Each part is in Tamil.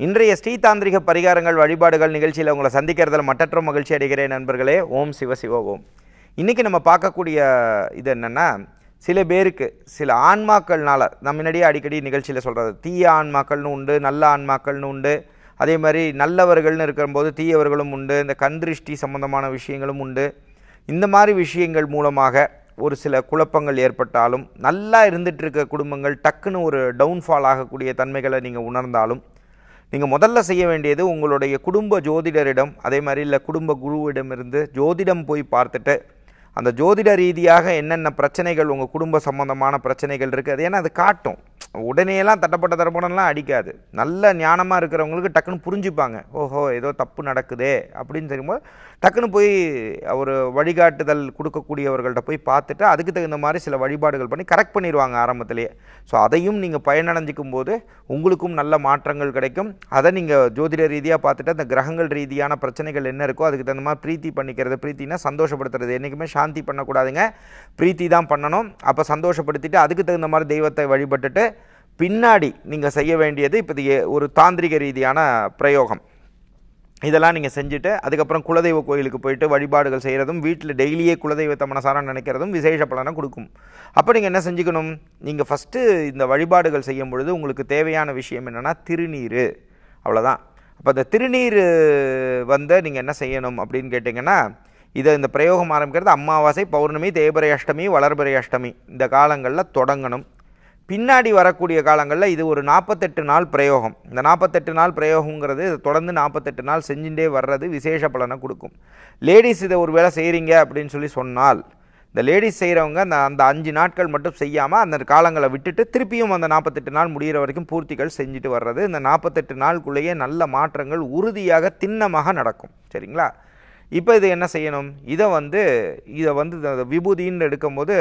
இன்றைய ஸ்ரீதாந்திரிக பரிகாரங்கள் வழிபாடுகள் நிகழ்ச்சியில் உங்களை சந்திக்கிறதுல மட்டற்ற மகிழ்ச்சி அடைகிறேன் நண்பர்களே ஓம் சிவ சிவ ஓம் இன்றைக்கி நம்ம பார்க்கக்கூடிய இது என்னென்னா சில பேருக்கு சில ஆன்மாக்கள்னால நம்ம முன்னாடியே அடிக்கடி நிகழ்ச்சியில் சொல்கிறது தீய ஆன்மாக்கள்னு உண்டு நல்ல ஆன்மாக்கள்னு உண்டு அதே மாதிரி நல்லவர்கள்னு இருக்கும்போது தீயவர்களும் உண்டு இந்த கண் திருஷ்டி சம்பந்தமான விஷயங்களும் உண்டு இந்த மாதிரி விஷயங்கள் மூலமாக ஒரு சில குழப்பங்கள் ஏற்பட்டாலும் நல்லா இருந்துட்டு இருக்க குடும்பங்கள் டக்குன்னு ஒரு டவுன்ஃபால் ஆகக்கூடிய தன்மைகளை நீங்கள் உணர்ந்தாலும் நீங்கள் முதல்ல செய்ய வேண்டியது உங்களுடைய குடும்ப ஜோதிடரிடம் அதே மாதிரி இல்லை குடும்ப குருவிடமிருந்து ஜோதிடம் போய் பார்த்துட்டு அந்த ஜோதிட ரீதியாக என்னென்ன பிரச்சனைகள் உங்கள் குடும்ப சம்பந்தமான பிரச்சனைகள் இருக்குது அது ஏன்னா அது காட்டும் உடனேலாம் தட்டப்பட்ட தரப்படலாம் அடிக்காது நல்ல ஞானமாக இருக்கிறவங்களுக்கு டக்குன்னு புரிஞ்சுப்பாங்க ஓஹோ ஏதோ தப்பு நடக்குதே அப்படின்னு தெரியும்போது டக்குன்னு போய் ஒரு வழிகாட்டுதல் கொடுக்கக்கூடியவர்கள்ட்ட போய் பார்த்துட்டு அதுக்கு தகுந்த மாதிரி சில வழிபாடுகள் பண்ணி கரெக்ட் பண்ணிடுவாங்க ஆரம்பத்திலேயே ஸோ அதையும் நீங்கள் பயனடைஞ்சிக்கும் போது உங்களுக்கும் நல்ல மாற்றங்கள் கிடைக்கும் அதை நீங்கள் ஜோதிட ரீதியாக பார்த்துட்டு அந்த கிரகங்கள் ரீதியான பிரச்சனைகள் என்ன இருக்கோ அதுக்கு தகுந்த மாதிரி பிரீத்தி பண்ணிக்கிறது பிரீத்தினா சந்தோஷப்படுத்துறது என்றைக்குமே சாந்தி பண்ணக்கூடாதுங்க பிரீத்தி தான் பண்ணணும் அப்போ சந்தோஷப்படுத்திட்டு அதுக்கு தகுந்த மாதிரி தெய்வத்தை வழிபட்டுட்டு பின்னாடி நீங்கள் செய்ய வேண்டியது இப்போ இது ஏ- ஒரு தாந்திரிக ரீதியான பிரயோகம் இதெல்லாம் நீங்கள் செஞ்சுட்டு அதுக்கப்புறம் குலதெய்வ கோயிலுக்கு போயிட்டு வழிபாடுகள் செய்கிறதும் வீட்டில் டெய்லியே குலதெய்வத்தை மனசார நினைக்கிறதும் விசேஷ பலனை கொடுக்கும் அப்போ நீங்கள் என்ன செஞ்சுக்கணும் நீங்கள் ஃபஸ்ட்டு இந்த வழிபாடுகள் செய்யும் பொழுது உங்களுக்கு தேவையான விஷயம் என்னென்னா திருநீர் அவ்வளோதான் அப்போ அந்த திருநீர் வந்து நீங்கள் என்ன செய்யணும் அப்படின்னு கேட்டிங்கன்னா இதை இந்த பிரயோகம் ஆரம்பிக்கிறது அமாவாசை பௌர்ணமி தேய்பிரை அஷ்டமி வளர்பிறை அஷ்டமி இந்த காலங்களில் தொடங்கணும் பின்னாடி வரக்கூடிய காலங்களில் இது ஒரு நாற்பத்தெட்டு நாள் பிரயோகம் இந்த நாற்பத்தெட்டு நாள் பிரயோகங்கிறது இது தொடர்ந்து நாற்பத்தெட்டு நாள் செஞ்சுட்டே வர்றது விசேஷ பலனை கொடுக்கும் லேடிஸ் இதை ஒரு வேளை செய்கிறீங்க அப்படின்னு சொல்லி சொன்னால் இந்த லேடிஸ் செய்கிறவங்க அந்த அந்த அஞ்சு நாட்கள் மட்டும் செய்யாமல் அந்த காலங்களை விட்டுட்டு திருப்பியும் அந்த நாற்பத்தெட்டு நாள் முடிகிற வரைக்கும் பூர்த்திகள் செஞ்சுட்டு வர்றது இந்த நாற்பத்தெட்டு நாளுக்குள்ளேயே நல்ல மாற்றங்கள் உறுதியாக திண்ணமாக நடக்கும் சரிங்களா இப்போ இது என்ன செய்யணும் இதை வந்து இதை வந்து இந்த விபூதின்னு எடுக்கும்போது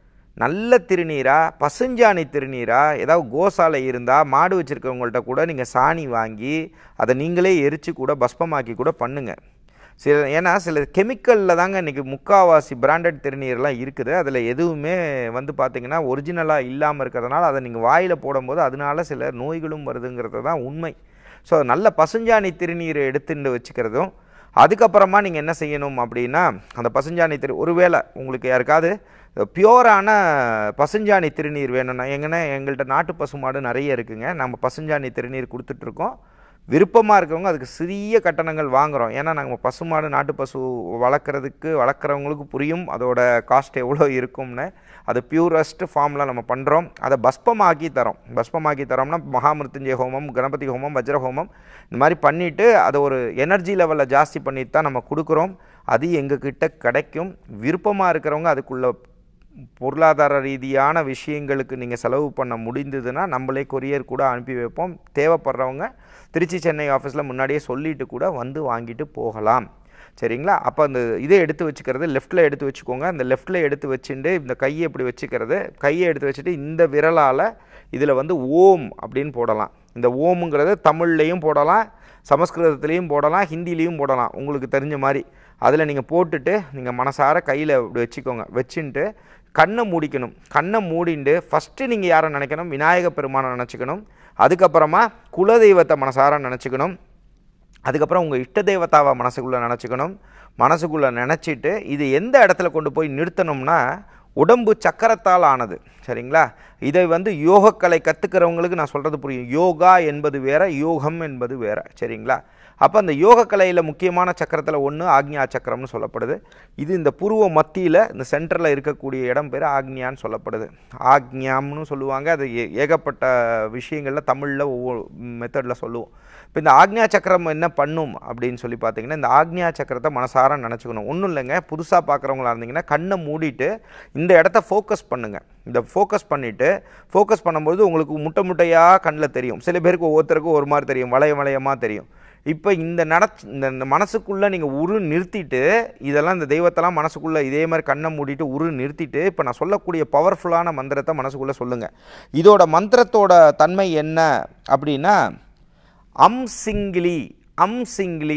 நல்ல திருநீரா பசுஞ்சாணி திருநீரா ஏதாவது கோசாலை இருந்தால் மாடு வச்சுருக்கவங்கள்ட்ட கூட நீங்கள் சாணி வாங்கி அதை நீங்களே எரித்து கூட பஸ்பமாக்கி கூட பண்ணுங்க சில ஏன்னா சில கெமிக்கலில் தாங்க இன்றைக்கி முக்காவாசி பிராண்டட் திருநீர்லாம் இருக்குது அதில் எதுவுமே வந்து பார்த்திங்கன்னா ஒரிஜினலாக இல்லாமல் இருக்கிறதுனால அதை நீங்கள் வாயில் போடும்போது அதனால சில நோய்களும் வருதுங்கிறது தான் உண்மை ஸோ நல்ல பசுஞ்சாணி திருநீரை எடுத்துட்டு வச்சுக்கிறதும் அதுக்கப்புறமா நீங்கள் என்ன செய்யணும் அப்படின்னா அந்த பசுஞ்சாணி திரு ஒருவேளை உங்களுக்கு யாருக்காவது பியோரான பசுஞ்சாணி திருநீர் வேணும்னா எங்கன்னா எங்கள்கிட்ட நாட்டு பசுமாடு நிறைய இருக்குங்க நம்ம பசுஞ்சாணி திருநீர் கொடுத்துட்ருக்கோம் விருப்பமாக இருக்கவங்க அதுக்கு சிறிய கட்டணங்கள் வாங்குகிறோம் ஏன்னா நாங்கள் பசுமாடு நாட்டு பசு வளர்க்குறதுக்கு வளர்க்குறவங்களுக்கு புரியும் அதோட காஸ்ட் எவ்வளோ இருக்கும்னு அது பியூரஸ்ட் ஃபார்மில் நம்ம பண்ணுறோம் அதை பஸ்பமாக்கி தரோம் பஸ்பமாக்கி தரோம்னா மகாமிருத்துஞ்சய ஹோமம் கணபதி ஹோமம் வஜ்ர ஹோமம் இந்த மாதிரி பண்ணிவிட்டு அதை ஒரு எனர்ஜி லெவலில் ஜாஸ்தி பண்ணிட்டு தான் நம்ம கொடுக்குறோம் அது எங்ககிட்ட கிடைக்கும் விருப்பமாக இருக்கிறவங்க அதுக்குள்ள பொருளாதார ரீதியான விஷயங்களுக்கு நீங்கள் செலவு பண்ண முடிந்ததுன்னா நம்மளே கொரியர் கூட அனுப்பி வைப்போம் தேவைப்படுறவங்க திருச்சி சென்னை ஆஃபீஸில் முன்னாடியே சொல்லிட்டு கூட வந்து வாங்கிட்டு போகலாம் சரிங்களா அப்போ அந்த இதை எடுத்து வச்சுக்கிறது லெஃப்ட்டில் எடுத்து வச்சுக்கோங்க அந்த லெஃப்ட்டில் எடுத்து வச்சுட்டு இந்த கையை இப்படி வச்சுக்கிறது கையை எடுத்து வச்சுட்டு இந்த விரலால் இதில் வந்து ஓம் அப்படின்னு போடலாம் இந்த ஓமுங்கிறது தமிழ்லையும் போடலாம் சமஸ்கிருதத்துலேயும் போடலாம் ஹிந்திலையும் போடலாம் உங்களுக்கு தெரிஞ்ச மாதிரி அதில் நீங்கள் போட்டுட்டு நீங்கள் மனசார கையில் இப்படி வச்சுக்கோங்க வச்சுட்டு கண்ணை மூடிக்கணும் கண்ணை மூடிண்டு ஃபஸ்ட்டு நீங்கள் யாரை நினைக்கணும் விநாயக பெருமானை நினச்சிக்கணும் அதுக்கப்புறமா குலதெய்வத்தை மனசார நினச்சிக்கணும் அதுக்கப்புறம் உங்கள் இஷ்ட தெய்வத்தாவை மனசுக்குள்ளே நினச்சிக்கணும் மனசுக்குள்ளே நினச்சிட்டு இது எந்த இடத்துல கொண்டு போய் நிறுத்தணும்னா உடம்பு சக்கரத்தால் ஆனது சரிங்களா இதை வந்து யோகக்கலை கற்றுக்கிறவங்களுக்கு நான் சொல்கிறது புரியும் யோகா என்பது வேற யோகம் என்பது வேற சரிங்களா அப்போ அந்த யோகக்கலையில் முக்கியமான சக்கரத்தில் ஒன்று ஆக்ஞா சக்கரம்னு சொல்லப்படுது இது இந்த புருவ மத்தியில் இந்த சென்டரில் இருக்கக்கூடிய இடம் பேர் ஆக்ஞான்னு சொல்லப்படுது ஆக்ஞாம்னு சொல்லுவாங்க அது ஏ- ஏகப்பட்ட விஷயங்களில் தமிழில் ஒவ்வொரு மெத்தடில் சொல்லுவோம் இப்போ இந்த ஆக்ஞா சக்கரம் என்ன பண்ணும் அப்படின்னு சொல்லி பார்த்தீங்கன்னா இந்த ஆக்ஞா சக்கரத்தை மனசார நினச்சிக்கணும் ஒன்றும் இல்லைங்க புதுசாக பார்க்குறவங்களா இருந்தீங்கன்னா கண்ணை மூடிட்டு இந்த இடத்த ஃபோக்கஸ் பண்ணுங்கள் இந்த ஃபோக்கஸ் பண்ணிவிட்டு ஃபோக்கஸ் பண்ணும்போது உங்களுக்கு முட்டை முட்டையாக கண்ணில் தெரியும் சில பேருக்கு ஒவ்வொருத்தருக்கும் ஒரு மாதிரி தெரியும் வளைய வளையமாக தெரியும் இப்போ இந்த நட இந்த இந்த மனசுக்குள்ளே நீங்கள் உரு நிறுத்திட்டு இதெல்லாம் இந்த தெய்வத்தெல்லாம் மனசுக்குள்ளே இதே மாதிரி கண்ணை மூடிட்டு உரு நிறுத்திட்டு இப்போ நான் சொல்லக்கூடிய பவர்ஃபுல்லான மந்திரத்தை மனசுக்குள்ளே சொல்லுங்கள் இதோட மந்திரத்தோட தன்மை என்ன அப்படின்னா அம் சிங்கிலி அம் சிங்கிலி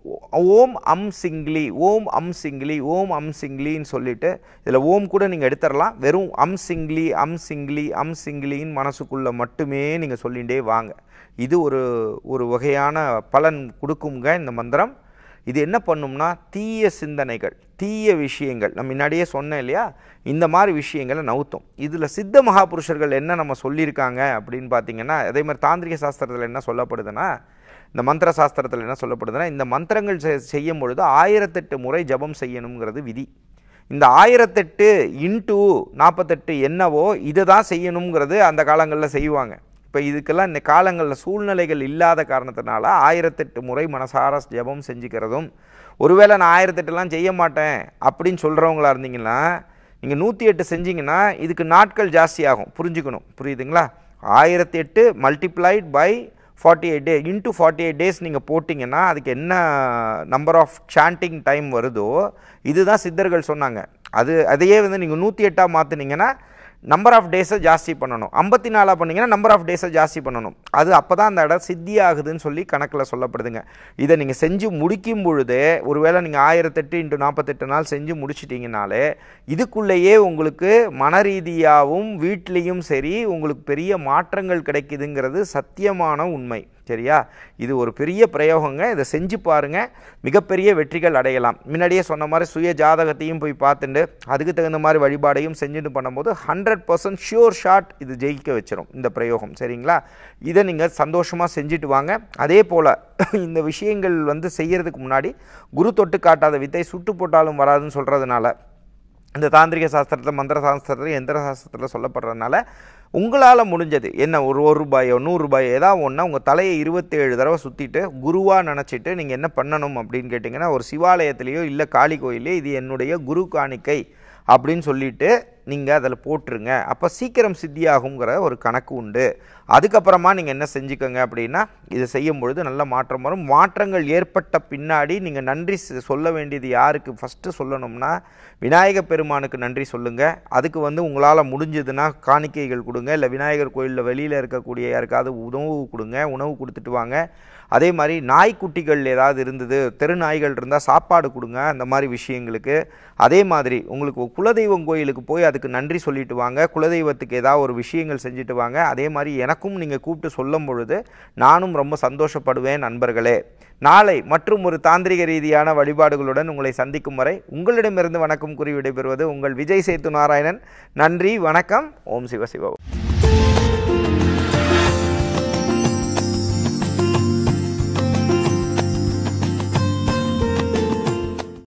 ஓம் அம் சிங்லி ஓம் அம் சிங்லி ஓம் அம் சிங்லின்னு சொல்லிட்டு இதில் ஓம் கூட நீங்கள் எடுத்துடலாம் வெறும் அம் சிங்லி அம் சிங்லி அம் சிங்லின்னு மனசுக்குள்ளே மட்டுமே நீங்கள் சொல்லிகிட்டே வாங்க இது ஒரு ஒரு வகையான பலன் கொடுக்குங்க இந்த மந்திரம் இது என்ன பண்ணும்னா தீய சிந்தனைகள் தீய விஷயங்கள் நான் முன்னாடியே சொன்னேன் இல்லையா இந்த மாதிரி விஷயங்களை நவுத்தும் இதில் சித்த மகாபுருஷர்கள் என்ன நம்ம சொல்லியிருக்காங்க அப்படின்னு பார்த்தீங்கன்னா அதே மாதிரி தாந்திரிக சாஸ்திரத்தில் என்ன சொல்லப்படுதுன்னா இந்த மந்திர சாஸ்திரத்தில் என்ன சொல்லப்படுதுன்னா இந்த மந்திரங்கள் செ- செய்யும் பொழுது ஆயிரத்தெட்டு முறை ஜபம் செய்யணுங்கிறது விதி இந்த ஆயிரத்தெட்டு இன்டூ நாற்பத்தெட்டு என்னவோ இதை தான் செய்யணுங்கிறது அந்த காலங்களில் செய்வாங்க இப்போ இதுக்கெல்லாம் இந்த காலங்களில் சூழ்நிலைகள் இல்லாத காரணத்தினால ஆயிரத்தெட்டு முறை மனசார ஜெபம் செஞ்சுக்கிறதும் ஒருவேளை நான் ஆயிரத்தெட்டுலாம் செய்ய மாட்டேன் அப்படின்னு சொல்கிறவங்களா இருந்தீங்கன்னா நீங்கள் நூற்றி எட்டு செஞ்சீங்கன்னா இதுக்கு நாட்கள் ஜாஸ்தியாகும் புரிஞ்சுக்கணும் புரியுதுங்களா ஆயிரத்தி எட்டு multiplied by forty eight day into forty eight days நீங்கள் போட்டிங்கன்னா அதுக்கு என்ன நம்பர் ஆஃப் சாண்டிங் டைம் வருதோ இதுதான் சித்தர்கள் சொன்னாங்க அது அதையே வந்து நீங்கள் நூற்றி எட்டாக மாற்றுனீங்கன்னா நம்பர் ஆஃப் டேஸை ஜாஸ்தி பண்ணணும் ஐம்பத்தி நாலாக பண்ணீங்கன்னா நம்பர் ஆஃப் டேஸை ஜாஸ்தி பண்ணணும் அது அப்போ தான் அந்த இடம் சித்தி ஆகுதுன்னு சொல்லி கணக்கில் சொல்லப்படுதுங்க இதை நீங்கள் செஞ்சு முடிக்கும் பொழுதே ஒருவேளை நீங்கள் ஆயிரத்தெட்டு இன்ட்டு நாற்பத்தெட்டு நாள் செஞ்சு முடிச்சிட்டிங்கனாலே இதுக்குள்ளேயே உங்களுக்கு மன ரீதியாகவும் வீட்லேயும் சரி உங்களுக்கு பெரிய மாற்றங்கள் கிடைக்குதுங்கிறது சத்தியமான உண்மை சரியா இது ஒரு பெரிய பிரயோகங்க இதை செஞ்சு பாருங்க மிகப்பெரிய வெற்றிகள் அடையலாம் முன்னாடியே சொன்ன மாதிரி சுய ஜாதகத்தையும் போய் பார்த்துட்டு அதுக்கு தகுந்த மாதிரி வழிபாடையும் செஞ்சுட்டு பண்ணும்போது ஹண்ட்ரட் பர்சன்ட் ஷியோர் ஷாட் இது ஜெயிக்க வச்சிரும் இந்த பிரயோகம் சரிங்களா இதை நீங்கள் சந்தோஷமாக செஞ்சுட்டு வாங்க அதே போல் இந்த விஷயங்கள் வந்து செய்யறதுக்கு முன்னாடி குரு தொட்டு காட்டாத வித்தை சுட்டு போட்டாலும் வராதுன்னு சொல்கிறதுனால இந்த தாந்திரிக சாஸ்திரத்தில் மந்திர சாஸ்திரத்தில் எந்திர சாஸ்திரத்தில் சொல்லப்படுறதுனால உங்களால் முடிஞ்சது என்ன ஒரு ஒரு ரூபாயோ நூறு ரூபாயோ ஏதாவது ஒன்றா உங்கள் தலையை இருபத்தேழு தடவை சுற்றிட்டு குருவாக நினச்சிட்டு நீங்கள் என்ன பண்ணணும் அப்படின்னு கேட்டிங்கன்னா ஒரு சிவாலயத்திலேயோ இல்லை காளி கோயிலே இது என்னுடைய குரு காணிக்கை அப்படின்னு சொல்லிட்டு நீங்கள் அதில் போட்டுருங்க அப்போ சீக்கிரம் சித்தியாகுங்கிற ஒரு கணக்கு உண்டு அதுக்கப்புறமா நீங்கள் என்ன செஞ்சுக்கோங்க அப்படின்னா இது செய்யும் பொழுது நல்ல மாற்றம் வரும் மாற்றங்கள் ஏற்பட்ட பின்னாடி நீங்கள் நன்றி செ- சொல்ல வேண்டியது யாருக்கு ஃபஸ்ட்டு சொல்லணும்னா விநாயக பெருமானுக்கு நன்றி சொல்லுங்கள் அதுக்கு வந்து உங்களால் முடிஞ்சதுன்னா காணிக்கைகள் கொடுங்க இல்லை விநாயகர் கோயிலில் வெளியில் இருக்கக்கூடிய யாருக்காவது உணவு கொடுங்க உணவு கொடுத்துட்டு வாங்க அதே மாதிரி நாய்க்குட்டிகள் ஏதாவது இருந்தது தெரு நாய்கள் இருந்தால் சாப்பாடு கொடுங்க அந்த மாதிரி விஷயங்களுக்கு அதே மாதிரி உங்களுக்கு குலதெய்வம் கோயிலுக்கு போய் அதுக்கு நன்றி சொல்லிட்டு வாங்க குலதெய்வத்துக்கு ஏதாவது ஒரு விஷயங்கள் செஞ்சுட்டு வாங்க அதே மாதிரி எனக்கும் நீங்கள் கூப்பிட்டு சொல்லும் பொழுது நானும் ரொம்ப சந்தோஷப்படுவேன் நண்பர்களே நாளை மற்றும் ஒரு தாந்திரிக ரீதியான வழிபாடுகளுடன் உங்களை சந்திக்கும் வரை உங்களிடமிருந்து வணக்கம் கூறி விடைபெறுவது உங்கள் விஜய் சேத்து நாராயணன் நன்றி வணக்கம் ஓம் சிவ சிவ ஓம்